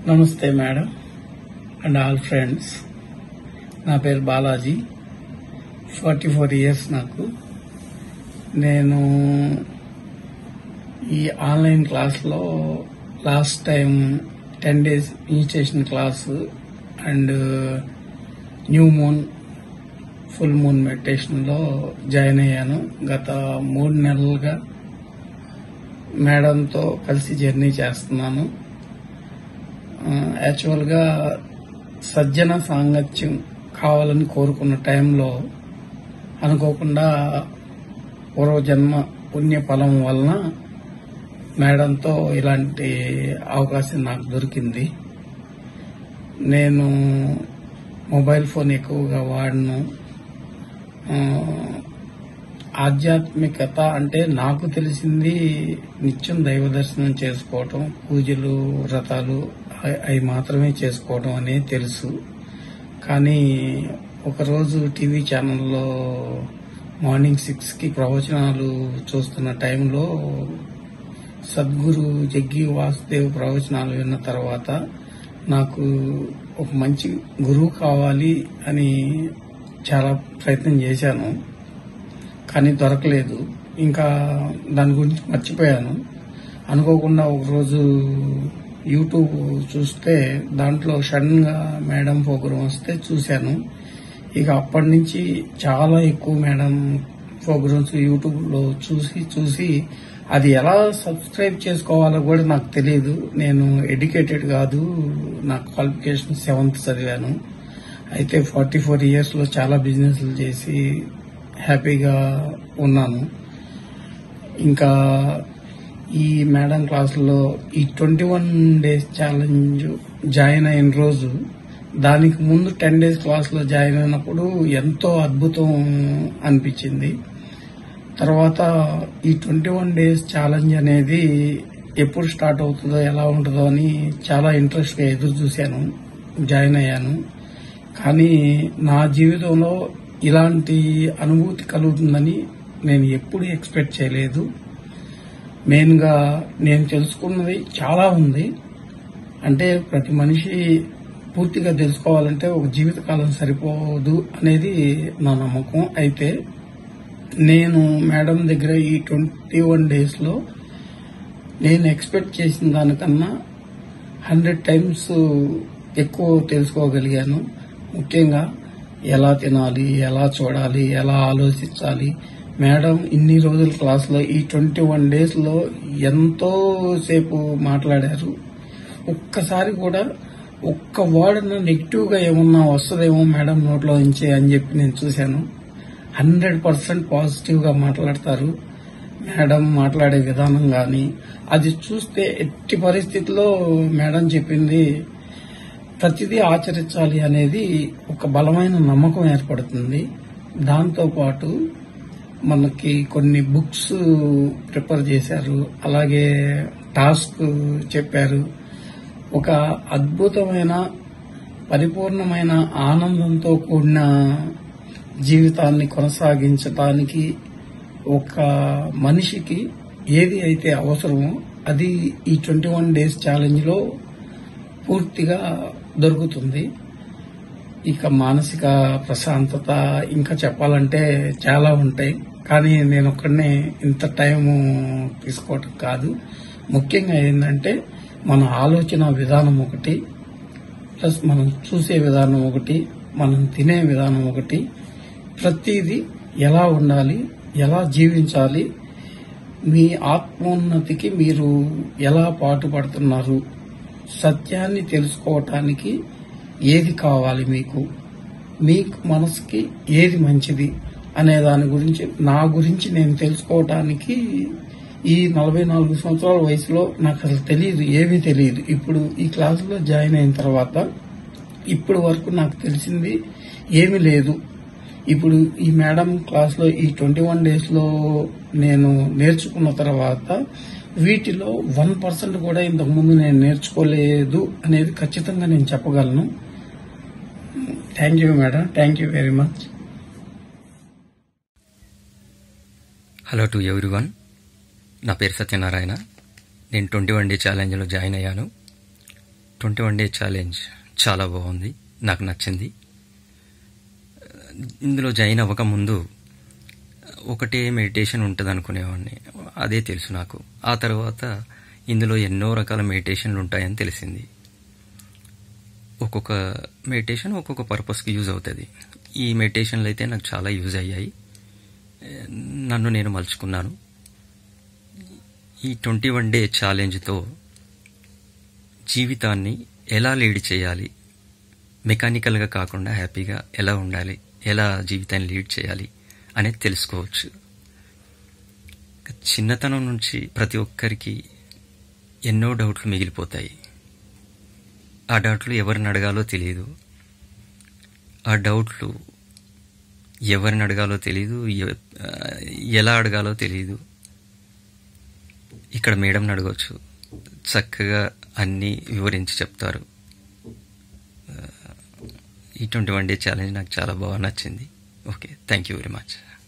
నమస్తే madam and all friends నా పేరు బాలాజీ ఫార్టీ ఫోర్ ఇయర్స్ నాకు నేను ఈ ఆన్లైన్ క్లాస్లో last time ten days initiation class and new moon full moon మెడిటేషన్లో జాయిన్ అయ్యాను గత మూడు నెలలుగా మేడంతో కలిసి జర్నీ చేస్తున్నాను యాక్చువల్ గా సజ్జన సాంగత్యం కావాలని కోరుకున్న టైంలో అనుకోకుండా పూర్వజన్మ పుణ్య ఫలం వలన మేడంతో ఇలాంటి అవకాశం నాకు దొరికింది నేను మొబైల్ ఫోన్ ఎక్కువగా వాడను ఆ, ఆధ్యాత్మికత అంటే నాకు తెలిసింది నిత్యం దైవ దర్శనం చేసుకోవటం పూజలు వ్రతాలు అవి అవి మాత్రమే చేసుకోవడం అనేది తెలుసు కానీ ఒకరోజు టీవీ ఛానల్లో మార్నింగ్ సిక్స్ కి ప్రవచనాలు చూస్తున్న టైంలో సద్గురు జగ్గి వాసుదేవ్ ప్రవచనాలు విన్న తర్వాత నాకు ఒక మంచి గురువు కావాలి అని చాలా ప్రయత్నం చేశాను కానీ దొరకలేదు ఇంకా దాని గురించి మర్చిపోయాను అనుకోకుండా ఒకరోజు యూట్యూబ్ చూస్తే దాంట్లో సడన్ గా మేడం ప్రోగ్రాం వస్తే చూశాను ఇక అప్పటి నుంచి చాలా ఎక్కువ మేడం ప్రోగ్రామ్స్ యూట్యూబ్ లో చూసి చూసి అది ఎలా సబ్స్క్రైబ్ చేసుకోవాలో కూడా నాకు తెలియదు నేను ఎడ్యుకేటెడ్ కాదు నా క్వాలిఫికేషన్ సెవెంత్ చదివాను అయితే ఫార్టీ ఫోర్ ఇయర్స్ లో చాలా బిజినెస్లు చేసి హ్యాపీగా ఉన్నాను ఇంకా ఈ మేడం క్లాసులో ఈ twenty one days challenge join అయిన రోజు దానికి ముందు టెన్ డేస్ క్లాస్లో జాయిన్ అయినప్పుడు ఎంతో అద్భుతం అనిపించింది తర్వాత ఈ ట్వంటీ వన్ డేస్ ఛాలెంజ్ అనేది ఎప్పుడు స్టార్ట్ అవుతుందో ఎలా ఉంటుందో అని చాలా ఇంట్రెస్ట్ గా ఎదురు చూశాను జాయిన్ అయ్యాను కానీ నా జీవితంలో ఇలాంటి అనుభూతి కలుగుతుందని నేను ఎప్పుడు ఎక్స్పెక్ట్ చేయలేదు మెయిన్ గా నేను తెలుసుకున్నది చాలా ఉంది అంటే ప్రతి మనిషి పూర్తిగా తెలుసుకోవాలంటే ఒక జీవితకాలం సరిపోదు అనేది నా నమ్మకం అయితే నేను మేడం దగ్గర ఈ ట్వంటీ వన్ డేస్ లో నేను ఎక్స్పెక్ట్ చేసిన దానికన్నా హండ్రెడ్ టైమ్స్ ఎక్కువ తెలుసుకోగలిగాను ముఖ్యంగా ఎలా తినాలి ఎలా చూడాలి ఎలా ఆలోచించాలి మేడం ఇన్ని రోజుల క్లాస్ లో ఈ ట్వంటీ వన్ డేస్ లో ఎంతో సేపు మాట్లాడారు ఒక్కసారి కూడా ఒక్క వర్డ్ నెగిటివ్ గా ఏమన్నా వస్తుందేమో మేడం నోట్లో నుంచి అని చెప్పి నేను చూశాను హండ్రెడ్ పర్సెంట్ పాజిటివ్ గా మాట్లాడతారు మేడం మాట్లాడే విధానం గాని అది చూస్తే ఎట్టి పరిస్థితిలో మేడం చెప్పింది ప్రతిదీ ఆచరించాలి అనేది ఒక బలమైన నమ్మకం ఏర్పడుతుంది దాంతో పాటు మనకి కొన్ని బుక్స్ ప్రిపేర్ చేశారు అలాగే టాస్క్ చెప్పారు ఒక అద్భుతమైన పరిపూర్ణమైన ఆనందంతో కూడిన జీవితాన్ని కొనసాగించటానికి ఒక మనిషికి ఏది అయితే అవసరమో అది ఈ ట్వంటీ వన్ డేస్ ఛాలెంజ్ లో పూర్తిగా దొరుకుతుంది ఇక మానసిక ప్రశాంతత ఇంకా చెప్పాలంటే చాలా ఉంటాయి కానీ నేను ఒక్కడనే ఇంత టైం తీసుకోవటం కాదు ముఖ్యంగా ఏంటంటే మన ఆలోచన విధానం ఒకటి ప్లస్ మనం చూసే విధానం ఒకటి మనం తినే విధానం ఒకటి ప్రతిదీ ఎలా ఉండాలి ఎలా జీవించాలి మీ ఆత్మోన్నతికి మీరు ఎలా పాటుపడుతున్నారు సత్యాన్ని తెలుసుకోవటానికి ఏది కావాలి మీకు మీకు మనసుకి ఏది మంచిది అనే దాని గురించి నా గురించి నేను తెలుసుకోవటానికి ఈ నలభై నాలుగు సంవత్సరాల వయసులో నాకు అసలు తెలియదు ఏమీ తెలియదు ఇప్పుడు ఈ క్లాసులో జాయిన్ అయిన తర్వాత ఇప్పటి వరకు నాకు తెలిసింది ఏమీ లేదు ఇప్పుడు ఈ మేడం క్లాస్ లో ఈ ట్వంటీ వన్ డేస్ లో నేను నేర్చుకున్న తర్వాత వీటిలో వన్ పర్సెంట్ కూడా ఇంతకు ముందు నేను నేర్చుకోలేదు అనేది ఖచ్చితంగా నేను చెప్పగలను thank you madam thank you very much hello to everyone నా పేరు సత్యనారాయణ నేను ట్వంటీ వన్ డే ఛాలెంజ్లో జాయిన్ అయ్యాను ట్వంటీ వన్ డే ఛాలెంజ్ చాలా బాగుంది నాకు నచ్చింది ఇందులో జాయిన్ అవ్వకముందు ఒకటే మెడిటేషన్ ఉంటుంది అనుకునేవాడిని అదే తెలుసు నాకు ఆ తర్వాత ఇందులో ఎన్నో రకాల మెడిటేషన్లు ఉంటాయని తెలిసింది ఒక్కొక్క మెడిటేషన్ ఒక్కొక్క పర్పస్కి యూజ్ అవుతుంది ఈ మెడిటేషన్లు అయితే నాకు చాలా యూజ్ అయ్యాయి నన్ను నేను మలుచుకున్నాను ఈ ట్వంటీ వన్ డే ఛాలెంజ్తో జీవితాన్ని ఎలా లీడ్ చేయాలి మెకానికల్గా కాకుండా హ్యాపీగా ఎలా ఉండాలి ఎలా జీవితాన్ని లీడ్ చేయాలి అనేది తెలుసుకోవచ్చు చిన్నతనం నుంచి ప్రతి ఒక్కరికి ఎన్నో డౌట్లు మిగిలిపోతాయి ఆ డౌట్లు ఎవరిని అడగాలో తెలియదు ఆ డౌట్లు ఎవరిని అడగాలో తెలియదు ఎ- ఎలా అడగాలో తెలియదు ఇక్కడ మేడంని అడగవచ్చు చక్కగా అన్నీ వివరించి చెప్తారు ఈ ట్వంటీ వన్ డే ఛాలెంజ్ నాకు చాలా బాగా నచ్చింది okay thank you very much